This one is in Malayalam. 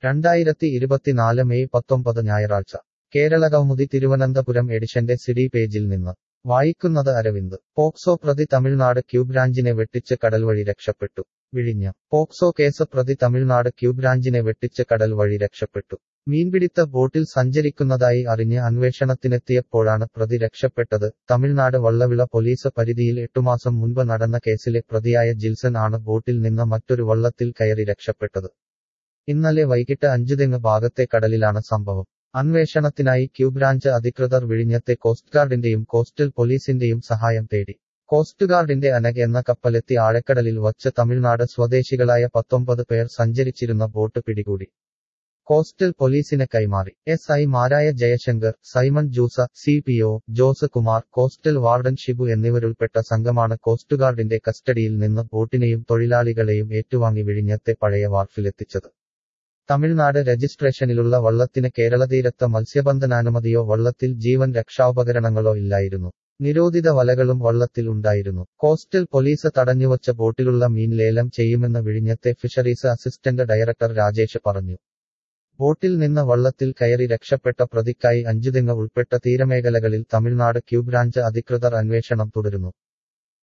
രണ്ടായിരത്തി ഇരുപത്തിനാല് മെയ് പത്തൊമ്പത് ഞായറാഴ്ച കേരളകൗമുദി തിരുവനന്തപുരം എഡിഷന്റെ സിഡി പേജിൽ നിന്ന് വായിക്കുന്നത് അരവിന്ദ് പോക്സോ പ്രതി തമിഴ്നാട് ക്യൂബ്രാഞ്ചിനെ വെട്ടിച്ച് കടൽ വഴി രക്ഷപ്പെട്ടു വിഴിഞ്ഞ പോക്സോ കേസ് പ്രതി തമിഴ്നാട് ക്യൂബ്രാഞ്ചിനെ വെട്ടിച്ച് കടൽ വഴി രക്ഷപ്പെട്ടു മീൻപിടിത്ത ബോട്ടിൽ സഞ്ചരിക്കുന്നതായി അറിഞ്ഞ് അന്വേഷണത്തിനെത്തിയപ്പോഴാണ് പ്രതി രക്ഷപ്പെട്ടത് തമിഴ്നാട് വള്ളവിള പോലീസ് പരിധിയിൽ എട്ടുമാസം മുൻപ് നടന്ന കേസിലെ പ്രതിയായ ജിൽസൺ ആണ് ബോട്ടിൽ നിന്ന് മറ്റൊരു വള്ളത്തിൽ കയറി രക്ഷപ്പെട്ടത് ഇന്നലെ വൈകിട്ട് അഞ്ചുതെങ്ങ് ഭാഗത്തെ കടലിലാണ് സംഭവം അന്വേഷണത്തിനായി ക്യൂബ്രാഞ്ച് അധികൃതർ വിഴിഞ്ഞത്തെ കോസ്റ്റ് ഗാർഡിന്റെയും കോസ്റ്റൽ പോലീസിന്റെയും സഹായം തേടി കോസ്റ്റ് ഗാർഡിന്റെ അനഗ് എന്ന കപ്പലെത്തി ആഴക്കടലിൽ വച്ച് തമിഴ്നാട് സ്വദേശികളായ പത്തൊമ്പത് പേർ സഞ്ചരിച്ചിരുന്ന ബോട്ട് പിടികൂടി കോസ്റ്റൽ പോലീസിന് കൈമാറി എസ് ഐ മാരായ ജയശങ്കർ സൈമൺ ജൂസ C P O Jose Kumar coastal warden Shibu എന്നിവരുൾപ്പെട്ട സംഘമാണ് കോസ്റ്റ് ഗാർഡിന്റെ കസ്റ്റഡിയിൽ നിന്ന് ബോട്ടിനെയും തൊഴിലാളികളെയും ഏറ്റുവാങ്ങി വിഴിഞ്ഞത്തെ പഴയ വാർഫിലെത്തിച്ചത് തമിഴ്നാട് രജിസ്ട്രേഷനിലുള്ള വള്ളത്തിന് കേരളതീരത്ത് മത്സ്യബന്ധനാനുമതിയോ വള്ളത്തിൽ ജീവൻ രക്ഷാപകരണങ്ങളോ ഇല്ലായിരുന്നു നിരോധിത വലകളും വള്ളത്തിൽ ഉണ്ടായിരുന്നു കോസ്റ്റൽ പോലീസ് തടഞ്ഞുവച്ച ബോട്ടിലുള്ള മീൻ ലേലം ചെയ്യുമെന്ന് വിഴിഞ്ഞത്തെ ഫിഷറീസ് അസിസ്റ്റന്റ് ഡയറക്ടർ രാജേഷ് പറഞ്ഞു ബോട്ടിൽ നിന്ന് വള്ളത്തിൽ കയറി രക്ഷപ്പെട്ട പ്രതിക്കായി അഞ്ചുതെങ്ങ് ഉൾപ്പെട്ട തീരമേഖലകളിൽ തമിഴ്നാട് ക്യൂബ്രാഞ്ച് അധികൃതർ അന്വേഷണം തുടരുന്നു